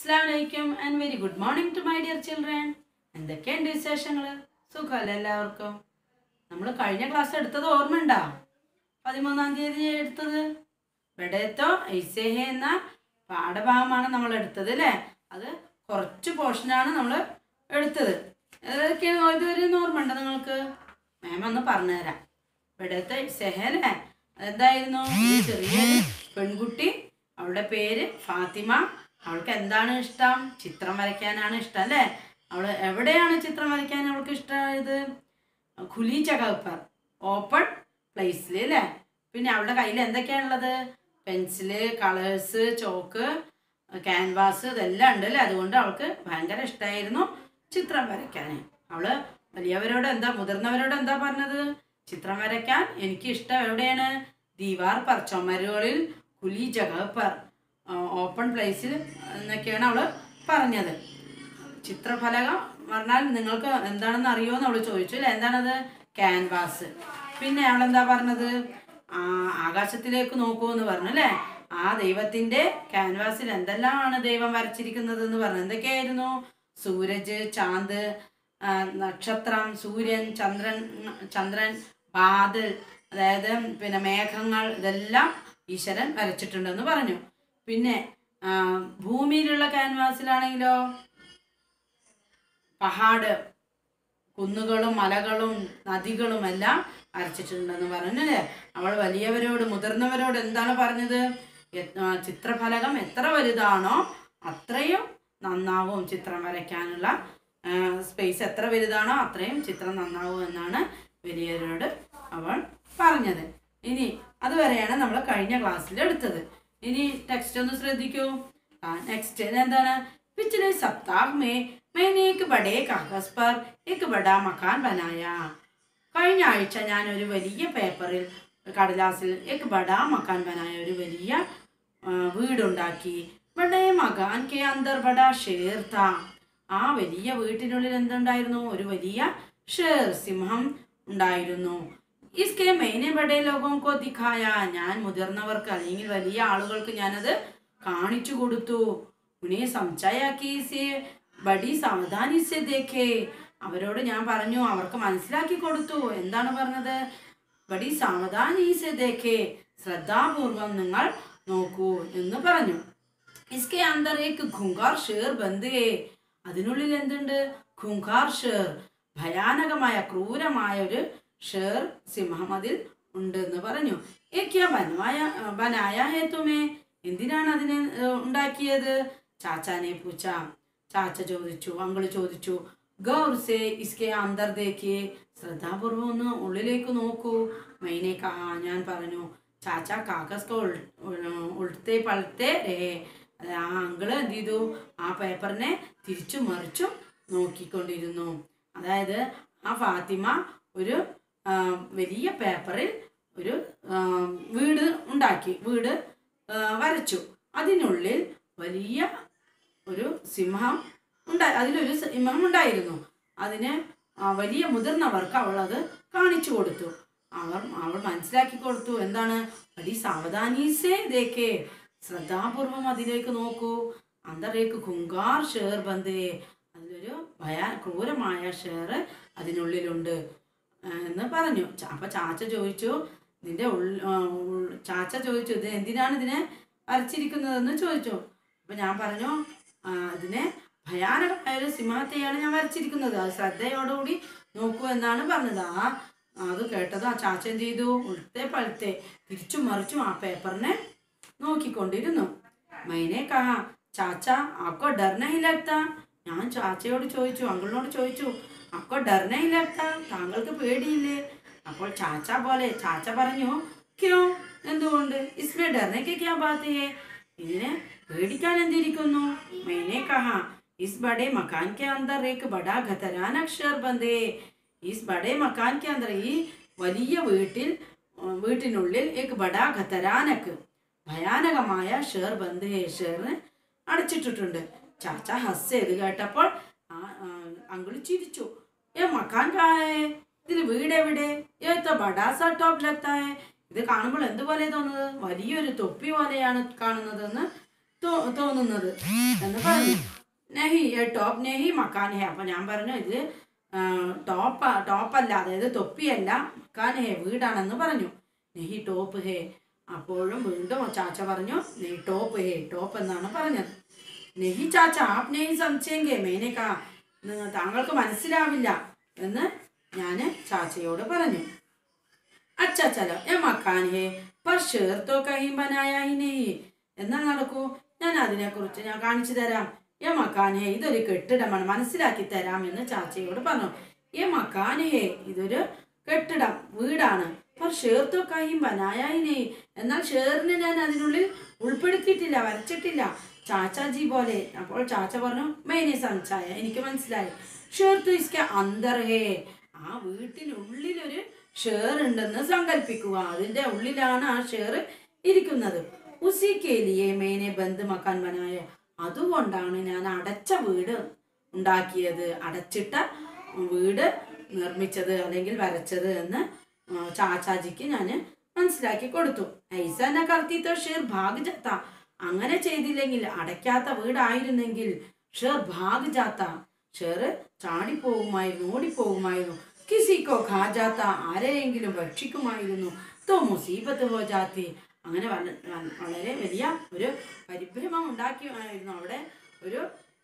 അസ്ലാമലൈക്കും and very good morning to my dear children എന്തൊക്കെയുണ്ട് വിശേഷങ്ങൾ സുഖമല്ലേ എല്ലാവർക്കും നമ്മൾ കഴിഞ്ഞ ക്ലാസ് എടുത്തത് ഓർമ്മയുണ്ടോ പതിമൂന്നാം തീയതി എടുത്തത് വെടേത്തോ ഐസേഹ എന്ന പാഠഭാഗമാണ് നമ്മൾ എടുത്തത് അല്ലേ അത് കുറച്ച് പോർഷനാണ് നമ്മൾ എടുത്തത് ഏതൊക്കെയാണ് ഇതുവരെ ഓർമ്മ ഉണ്ടോ നിങ്ങൾക്ക് മാം ഒന്ന് പറഞ്ഞുതരാം വെടേത്തോ ഐസേഹ അല്ലേ എന്തായിരുന്നു ഒരു ചെറിയൊരു പെൺകുട്ടി അവളുടെ പേര് ഫാത്തിമ അവൾക്ക് എന്താണ് ഇഷ്ടം ചിത്രം വരയ്ക്കാനാണ് ഇഷ്ടം അല്ലേ അവൾ എവിടെയാണ് ചിത്രം വരയ്ക്കാൻ അവൾക്ക് ഇഷ്ടമായത് ഖുലി ചകപ്പർ ഓപ്പൺ പ്ലേസിൽ അല്ലേ പിന്നെ അവളുടെ കയ്യിൽ എന്തൊക്കെയാണുള്ളത് പെൻസില് കളേഴ്സ് ചോക്ക് ക്യാൻവാസ് ഇതെല്ലാം ഉണ്ട് അല്ലേ അതുകൊണ്ട് അവൾക്ക് ഭയങ്കര ഇഷ്ടമായിരുന്നു ചിത്രം വരയ്ക്കാൻ അവള് വലിയവരോട് എന്താ മുതിർന്നവരോട് എന്താ പറഞ്ഞത് ചിത്രം വരയ്ക്കാൻ എനിക്ക് ഇഷ്ടം എവിടെയാണ് ദീവാർ പർ ചുമരുകളിൽ കുലി ജഗ പർ ഓപ്പൺ പ്ലേസിൽ എന്നൊക്കെയാണ് അവള് പറഞ്ഞത് ചിത്രഫലകം പറഞ്ഞാൽ നിങ്ങൾക്ക് എന്താണെന്ന് അറിയുമോന്ന് അവള് ചോദിച്ചു അല്ലേ എന്താണത് ക്യാൻവാസ് പിന്നെ അവളെന്താ പറഞ്ഞത് ആ ആകാശത്തിലേക്ക് നോക്കൂ എന്ന് പറഞ്ഞു അല്ലേ ആ ദൈവത്തിന്റെ ക്യാൻവാസിൽ എന്തെല്ലാമാണ് ദൈവം വരച്ചിരിക്കുന്നത് എന്ന് പറഞ്ഞു എന്തൊക്കെയായിരുന്നു സൂരജ് ചാന്ത് ആ, നക്ഷത്രം സൂര്യൻ ചന്ദ്രൻ ചന്ദ്രൻ ബാദൽ അതായത് പിന്നെ മേഘങ്ങൾ ഇതെല്ലാം ഈശ്വരൻ വരച്ചിട്ടുണ്ടെന്ന് പറഞ്ഞു പിന്നെ ആ, ഭൂമിയിലുള്ള ക്യാൻവാസിലാണെങ്കിലോ പഹാഡ് കുന്നുകളും മലകളും നദികളും എല്ലാം വരച്ചിട്ടുണ്ടെന്ന് പറഞ്ഞല്ലേ അവൾ വലിയവരോട് മുതിർന്നവരോട് എന്താണ് പറഞ്ഞത് എ- ആ, ചിത്രഫലകം എത്ര വലുതാണോ അത്രയും നന്നാവും ചിത്രം വരയ്ക്കാനുള്ള സ്പേസ് എത്ര വലുതാണോ അത്രയും ചിത്രം നന്നാവും എന്നാണ് വലിയവരോട് അവൾ പറഞ്ഞത് ഇനി അതുവരെയാണ് നമ്മൾ കഴിഞ്ഞ ക്ലാസ്സിൽ എടുത്തത് ഇനി ടെക്സ്റ്റ് ഒന്ന് ശ്രദ്ധിക്കൂ നെക്സ്റ്റ് എന്താണ് पिछले सप्ताह में मैंने एक बड़े कागज पर एक बड़ा मकान बनाया കഴിഞ്ഞ ആഴ്ച ഞാൻ ഒരു വലിയ പേപ്പറിൽ കടലാസിൽ एक बड़ा മക്കാൻ ബനായ ഒരു വലിയ ആ, വീടുണ്ടാക്കി ബഡേ മകാൻ കെ അന്തർ ബഡാ ഷേർ താ ആ വലിയ വീട്ടിനുള്ളിൽ എന്തുണ്ടായിരുന്നു ഒരു വലിയ ഷേർ സിംഹം ഉണ്ടായിരുന്നു ഇസ്കെ മെയിനെ ബഡേ ലോകം കോ ദിഖായ ഞാൻ മുതിർന്നവർക്ക് അല്ലെങ്കിൽ വലിയ ആളുകൾക്ക് ഞാനത് കാണിച്ചു കൊടുത്തു ഉനെ സംശയാക്കി സെ ബഡി സാവധാനി സെ ദേഖേ അവരോട് ഞാൻ പറഞ്ഞു അവർക്ക് മനസ്സിലാക്കി കൊടുത്തു എന്താണ് പറഞ്ഞത് ബഡി സാവധാനി സെ ദേഖേ ശ്രദ്ധാപൂർവം നിങ്ങൾ നോക്കൂ എന്ന് പറഞ്ഞു ഇസ്കെ അന്തർ ഏക്ക് ഖുങ്കാർ ഷേർ ബന്ധേ അതിനുള്ളിൽ എന്തുണ്ട് ഖുങ്കാർ ഷേർ ഭയാനകമായ ക്രൂരമായ ഒരു ഷേർ സിംഹം അതിൽ ഉണ്ട് എന്ന് പറഞ്ഞു ഏക്യാ ബനവായ ബനായ ഹേ തുമേ എന്തിനാണ് അതിനെ ഏഹ്, ഉണ്ടാക്കിയത് ചാച്ചാനെ പൂച്ച ചാച്ച ചോദിച്ചു അങ്കിള് ചോദിച്ചു ഗൗർ സേ ഇസ്കെ അന്തർ ദേക്കിയേ ശ്രദ്ധാപൂർവം ഒന്ന് ഉള്ളിലേക്ക് നോക്കൂ മൈനെ കാ ഞാൻ പറഞ്ഞു ചാച്ച കാക്കസ് കോ ഉൾ- ഉൾ- ഉൾത്തെ പളത്തെ രേ ആ അങ്കിള് എന്ത് ചെയ്തു ആ പേപ്പറിനെ തിരിച്ചും മറിച്ചും നോക്കിക്കൊണ്ടിരുന്നു അതായത് ആ ഫാത്തിമ ഒരു ആ, വലിയ പേപ്പറിൽ ഒരു ആ, വീട് ഉണ്ടാക്കി വീട് ആ, വരച്ചു അതിനുള്ളിൽ വലിയ ഒരു സിംഹം ഉണ്ടായി അതിലൊരു സിംഹം ഉണ്ടായിരുന്നു അതിന് ആ, വലിയ മുതിർന്നവർക്ക് അവൾ അത് കാണിച്ചു കൊടുത്തു അവർ അവൾ മനസ്സിലാക്കി കൊടുത്തു എന്താണ് അടി സാവധാനീസേ ഇതേക്കേ ശ്രദ്ധാപൂർവം അതിലേക്ക് നോക്കൂ അന്തരേക്ക് കുങ്കാർ ഷേർ ബന്ധേ അതിലൊരു ഭയാ ക്രൂരമായ ഷേർ അതിനുള്ളിലുണ്ട് ആ, എന്ന് പറഞ്ഞു ച- അപ്പൊ ചാച്ച ചോദിച്ചു നിന്റെ ഉൾ ആ, ഉൾ- ചാച്ച ചോദിച്ചു ഇത് എന്തിനാണ് ഇതിനെ വരച്ചിരിക്കുന്നതെന്ന് ചോദിച്ചു അപ്പൊ ഞാൻ പറഞ്ഞു ആ, ഇതിനെ ഭയാനകമായ ഒരു സിംഹത്തെയാണ് ഞാൻ വരച്ചിരിക്കുന്നത് അത് ശ്രദ്ധയോടുകൂടി നോക്കൂ എന്നാണ് പറഞ്ഞത് ആ അത് കേട്ടത് ആ ചാച്ച എന്ത് ചെയ്തു ഉൾത്തെ പഴുത്തെ തിരിച്ചും മറിച്ചും ആ പേപ്പറിനെ നോക്കിക്കൊണ്ടിരുന്നു മൈനെ കഹ ചാച്ച ആക്കോ ഡർ നഹി ലഗ്താ ഞാൻ ചാച്ചയോട് ചോദിച്ചു അങ്കിളിനോട് ചോദിച്ചു അക്കോ ഡർ നഹി ലഗ്താ താങ്കൾക്ക് പേടിയില്ലേ അപ്പോൾ ചാച്ച പോലെ ചാച്ച പറഞ്ഞു ക്യോ എന്തുകൊണ്ട് ഇസ്മേ ഡർനയ്ക്ക് ക്യാ ബാത്ത് ഹേ ഇതിനെ പേടിക്കാൻ എന്തിരിക്കുന്നു മൈനെ കഹ ഇസ് ബഡേ മകാൻ കെ അന്തർ ഏക്ക് ബഡാ ഖതരാൻ അക്ഷർ ബന്ധേ ഇസ് ബഡേ മകാൻ കെ അന്തർ ഈ വലിയ വീട്ടിൽ ഉം, വീട്ടിനുള്ളിൽ ഏക്ക് ബഡാ ഖതരാനക്ക് ഭയാനകമായ ഷേർ ബന്ധ് ഹേ ഷേറിന് അടച്ചിട്ടിട്ടുണ്ട് ചാച്ച ഹസ് ഇത് കേട്ടപ്പോൾ ആ അങ്കിള് ചിരിച്ചു ഏ മക്കാൻ കായേ ഇതിൽ വീട് എവിടെ ഏത്ത ബഡാസ ടോപ്പ് ലത്തായേ ഇത് കാണുമ്പോൾ എന്തുപോലെ തോന്നുന്നത് വലിയൊരു തൊപ്പി പോലെയാണ് കാണുന്നതെന്ന് തോ- തോന്നുന്നത് എന്ന് പറഞ്ഞു നെഹി ഏ ടോപ്പ് നെഹി മക്കാൻ ഹെ അപ്പൊ ഞാൻ പറഞ്ഞു ഇത് ടോപ്പ് ടോപ്പല്ല അതായത് തൊപ്പിയല്ല മക്കാൻ ഹെ വീടാണെന്ന് പറഞ്ഞു നെഹി ടോപ്പ് ഹേ അപ്പോഴും വീണ്ടും ചാച്ച പറഞ്ഞു നെഹി ടോപ്പ് ഹേ ടോപ്പ് എന്നാണ് പറഞ്ഞത് നെഹി ചാച്ച ആപ് നെഹി സംശയെങ്കെ മേനെ കാ നിങ്ങൾ താങ്കൾക്ക് മനസ്സിലാവില്ല എന്ന് ഞാൻ ചാച്ചയോട് പറഞ്ഞു അച്ഛാ ചലോ ഞാൻ മക്കാൻ ഹേ പർ ഷേർ തോ കഹീം ബനായ ഹി നെഹി എന്നാ നടക്കൂ ഞാൻ അതിനെക്കുറിച്ച് ഞാൻ കാണിച്ചു തരാം ഏ മക്കാൻ ഹേ ഇതൊരു കെട്ടിടമാണ് മനസ്സിലാക്കി തരാം എന്ന് ചാച്ചയോട് പറഞ്ഞു ഏ മക്കാൻ ഹേ ഇതൊരു കെട്ടിടം വീടാണ് പർ ഷേർ തോ കഹീം ബനായ ഹി നെഹി എന്നാൽ ഷേറിനെ ഞാൻ അതിനുള്ളിൽ ഉൾപ്പെടുത്തിയിട്ടില്ല വരച്ചിട്ടില്ല ചാച്ചാജി പോലെ അപ്പോൾ ചാച്ച പറഞ്ഞു മേനെ സംശായ എനിക്ക് മനസ്സിലായി ഷേർ തോ ഇസ്കെ അന്തർ ഹേ ആ വീട്ടിനുള്ളിലൊരു ഷെയർ ഉണ്ടെന്ന് സങ്കല്പിക്കുക അതിന്റെ ഉള്ളിലാണ് ആ ഷെയർ ഇരിക്കുന്നത് ഉസി കേലിയെ മേനെ ബന്ദ് മക്കാൻ ബനായ അതുകൊണ്ടാണ് ഞാൻ അടച്ച വീട് ഉണ്ടാക്കിയത് അടച്ചിട്ട വീട് നിർമ്മിച്ചത് അല്ലെങ്കിൽ വരച്ചത് എന്ന് ആ, ചാച്ചാജിക്ക് ഞാൻ മനസ്സിലാക്കി കൊടുത്തു ഐസന കർത്തിത്തോ ഷെയർ ഭാഗ് ജാത്ത അങ്ങനെ ചെയ്തില്ലെങ്കിൽ അടയ്ക്കാത്ത വീടായിരുന്നെങ്കിൽ ഷെയർ ഭാഗ് ജാത്ത ഷെയർ ചാടിപ്പോകുമായിരുന്നു ഓടിപ്പോകുമായിരുന്നു കിസിക്കോ ഖാജാത്ത ആരെയെങ്കിലും ഭക്ഷിക്കുമായിരുന്നു തോ മുസീബത്ത് ഹോ ജാത്തി അങ്ങനെ വല- വ- വളരെ വലിയ ഒരു പരിഭ്രമം ഉണ്ടാക്കിയായിരുന്നു അവിടെ ഒരു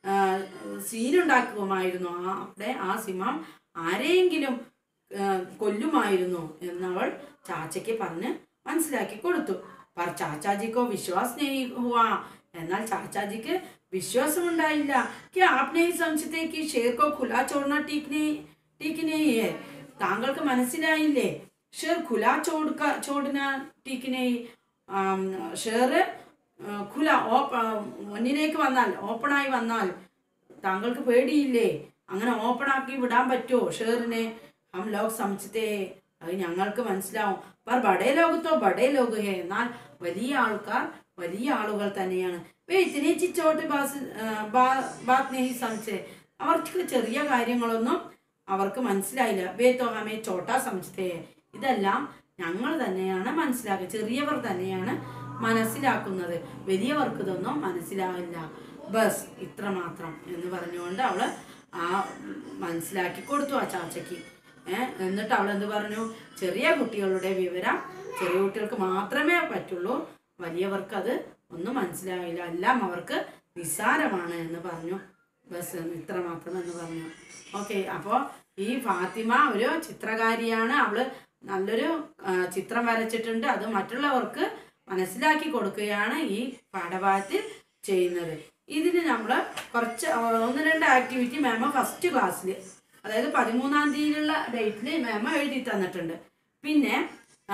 സീനുണ്ടാക്കുമായിരുന്നു ആ അവിടെ ആ സിംഹം ആരെയെങ്കിലും ആ, കൊല്ലുമായിരുന്നു എന്നവൾ ചാച്ചയ്ക്ക് പറഞ്ഞ് മനസ്സിലാക്കി കൊടുത്തു പർ ചാച്ചാജിക്കോ വിശ്വാസനേഹി ഹുവാ എന്നാൽ ചാച്ചാജിക്ക് വിശ്വാസമുണ്ടായില്ല कि आपने ही समझते कि शेर को खुला छोड़ना ठीक नहीं ठीक नहीं है താങ്കൾക്ക് മനസ്സിലായില്ലേ ഷെർ ഖുല ചോടുക ചോടിന ടീക്ക് नहीं ആം, ഷെർ ആ, ഖുല ഓപ്പ ആ, മുന്നിലേക്ക് വന്നാൽ ഓപ്പണായി വന്നാൽ താങ്കൾക്ക് പേടിയില്ലേ അങ്ങനെ ഓപ്പൺ ആക്കി വിടാൻ പറ്റുമോ ഷെറിനെ ഹം ലോക് സംശത്തെ അത് ഞങ്ങൾക്ക് മനസ്സിലാവും പർ ബഡേ ലോകത്തോ ബഡേ ലോക ഹേ എന്നാൽ വലിയ ആൾക്കാർ വലിയ ആളുകൾ തന്നെയാണ് വേ ഇത്തിനെ ചിച്ചോട്ട് ബാസ് ആ, ബാ- ബാത് നെഹി സംശയ അവർക്ക് ചെറിയ കാര്യങ്ങളൊന്നും അവർക്ക് മനസ്സിലായില്ല വേ തോ ഹമേ ചോട്ടാ സംശയത്തെ ഇതെല്ലാം ഞങ്ങൾ തന്നെയാണ് മനസ്സിലാക്കുക ചെറിയവർ തന്നെയാണ് മനസ്സിലാക്കുന്നത് വലിയവർക്ക് ഇതൊന്നും മനസ്സിലാവില്ല ബസ് ഇത്ര മാത്രം എന്ന് പറഞ്ഞുകൊണ്ട് അവള് ആ മനസ്സിലാക്കി കൊടുത്തു ആ ചാച്ചയ്ക്ക് ഏഹ് എന്നിട്ട് അവൾ എന്ത് പറഞ്ഞു ചെറിയ കുട്ടികളുടെ വിവരം ചെറിയ കുട്ടികൾക്ക് മാത്രമേ പറ്റുള്ളൂ വലിയവർക്ക് അത് ഒന്നും മനസ്സിലാവില്ല എല്ലാം അവർക്ക് നിസ്സാരമാണ് എന്ന് പറഞ്ഞു ബസ് ഇത്ര മാത്രം എന്ന് പറഞ്ഞു ഓക്കെ അപ്പോൾ ഈ ഫാത്തിമ ഒരു ചിത്രകാരിയാണ് അവള് നല്ലൊരു ആ, ചിത്രം വരച്ചിട്ടുണ്ട് അത് മറ്റുള്ളവർക്ക് മനസ്സിലാക്കി കൊടുക്കുകയാണ് ഈ പാഠഭാഗത്തിൽ ചെയ്യുന്നത് ഇതിന് നമ്മൾ കുറച്ച് ആ, ഒന്ന് രണ്ട് ആക്ടിവിറ്റി മാമ ഫസ്റ്റ് ക്ലാസ്സിൽ അതായത് പതിമൂന്നാം തീയതിയിലുള്ള ഡേറ്റിൽ മാമ എഴുതി തന്നിട്ടുണ്ട് പിന്നെ ആ,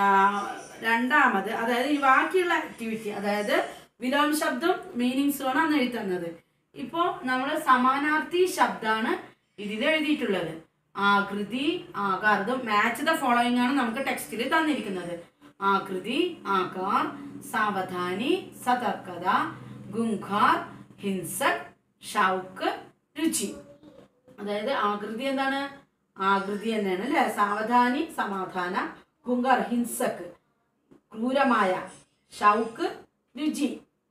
രണ്ടാമത് അതായത് ഈ ബാക്കിയുള്ള ആക്ടിവിറ്റി അതായത് വിലോം ശബ്ദം മീനിങ്സുമാണ് അന്ന് എഴുതി തന്നത് ഇപ്പോൾ നമ്മൾ സമാനാർത്ഥി ശബ്ദമാണ് ഇതിൽ എഴുതിയിട്ടുള്ളത് ആകൃതി ആകാരം മാച്ച് ദ ഫോളോയിങ് ആണ് നമുക്ക് ടെക്സ്റ്റിൽ തന്നിരിക്കുന്നത് ആകൃതി ആകാർ സാവധാനി സതർക്കത ഗുംഖാർ ഹിംസക് ഷൗക്ക് രുചി അതായത് ആകൃതി എന്താണ് ആകൃതി തന്നെയാണ് അല്ലേ സാവധാനി സമാധാന ഗുംഗർ ഹിംസക്ക് ക്രൂരമായ ഷൗക്ക് രുചി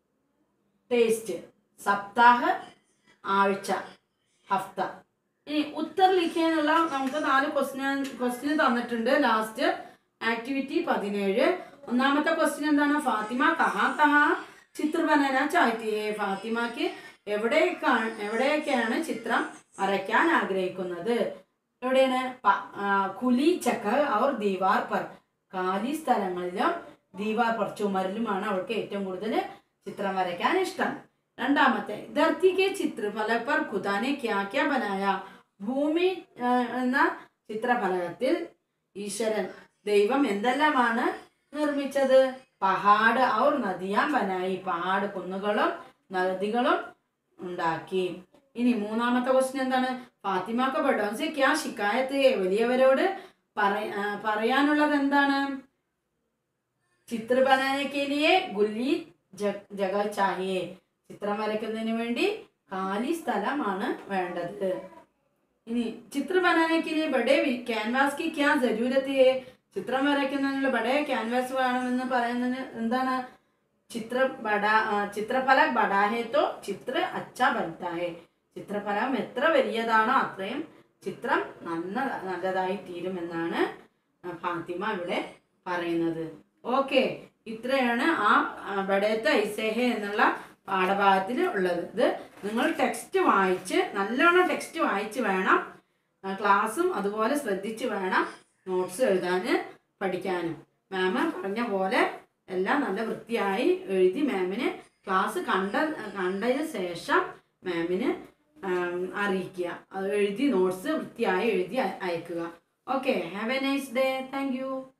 ടേസ്റ്റ് സപ്താഹ് ആഴ്ച ഹഫ്ത ഇനി ഉത്തർ ലിഖിയെന്നുള്ള നമുക്ക് നാല് ക്വസ്റ്റ്യൻ ക്വസ്റ്റ്യൻ തന്നിട്ടുണ്ട് ലാസ്റ്റ് ആക്ടിവിറ്റി പതിനേഴ് ഒന്നാമത്തെ ക്വസ്റ്റ്യൻ എന്താണ് ഫാത്തിമ കഹാ കഹാ ചിത്ര ബനാന ചാറ്റിയെ ഫാത്തിമക്ക് എവിടേക്കാണ് എവിടെയൊക്കെയാണ് ചിത്രം വരയ്ക്കാൻ ആഗ്രഹിക്കുന്നത് എവിടെയാണ് പ- ആ, കുലി ചക്ക അവർ ദീവാർ പർ കാലി സ്ഥലങ്ങളിലും ദീവാർ പർ ചുമരിലുമാണ് അവൾക്ക് ഏറ്റവും കൂടുതൽ ചിത്രം വരയ്ക്കാൻ ഇഷ്ടം രണ്ടാമത്തെ ധർത്തി കെ ചിത്രഫല പർ ഖുദാനെ ക്യാ ക്യാ ബനായ ഭൂമി ആ, എന്ന ചിത്രഫലകത്തിൽ ഈശ്വരൻ ദൈവം എന്തെല്ലാമാണ് നിർമ്മിച്ചത് പഹാട് ഔർ നദിയാൻ ബനായി പഹാട് കുന്നുകളും നദികളും ഉണ്ടാക്കി ഇനി മൂന്നാമത്തെ ക്വസ്റ്റ്യൻ എന്താണ് ഫാത്തിമാക്ക ബഡോൻസെ ക്യാ ശിക്കായത്ത് ഹേ? വലിയവരോട് പറ- ആ, പറയാനുള്ളത് എന്താണ് ചിത്ര ബനാനക്കെലിയെ ഗുല്ലി ജ- ജഗ ചാഹിയെ ചിത്രം വരയ്ക്കുന്നതിന് വേണ്ടി കാലി സ്ഥലമാണ് വേണ്ടത് ഇനി ചിത്ര ബനാനക്കെലിയെ ബഡേ വി- ക്യാൻവാസ് കി ക്യാ ജരൂരത്ത് ഹേ ചിത്രം വരയ്ക്കുന്നതിനുള്ള ബഡേ ക്യാൻവാസ് വേണമെന്ന് പറയുന്നതിന് എന്താണ് ചിത്ര ബടാ ആ, ചിത്രഫലക് ബടാ ഹേ തോ ചിത്ര അച്ഛാ ബൻതാ ഹേ ചിത്രഫലം എത്ര വലിയതാണോ അത്രയും ചിത്രം നന്ന നല്ലതായി തീരുമെന്നാണ് ആ, ഫാത്തിമ ഇവിടെ പറയുന്നത് ഓക്കെ ഇത്രയാണ് ആ ആ, ബഡേത്ത് ഐസേഹെ എന്നുള്ള പാഠഭാഗത്തിൽ ഉള്ളത് ഇത് നിങ്ങൾ ടെക്സ്റ്റ് വായിച്ച് നല്ലോണം ടെക്സ്റ്റ് വായിച്ച് വേണം ആ, ക്ലാസ്സും അതുപോലെ ശ്രദ്ധിച്ച് വേണം നോട്ട്സ് എഴുതാൻ പഠിക്കാനും മാം പറഞ്ഞ പോലെ എല്ലാം നല്ല വൃത്തിയായി എഴുതി മാമിന് ക്ലാസ് കണ്ട കണ്ടതിന് ശേഷം മാമിന് ആം, അറിയിക്കുക അത് എഴുതി നോട്ട്സ് വൃത്തിയായി എഴുതി അയ- അയക്കുക okay have a nice day thank U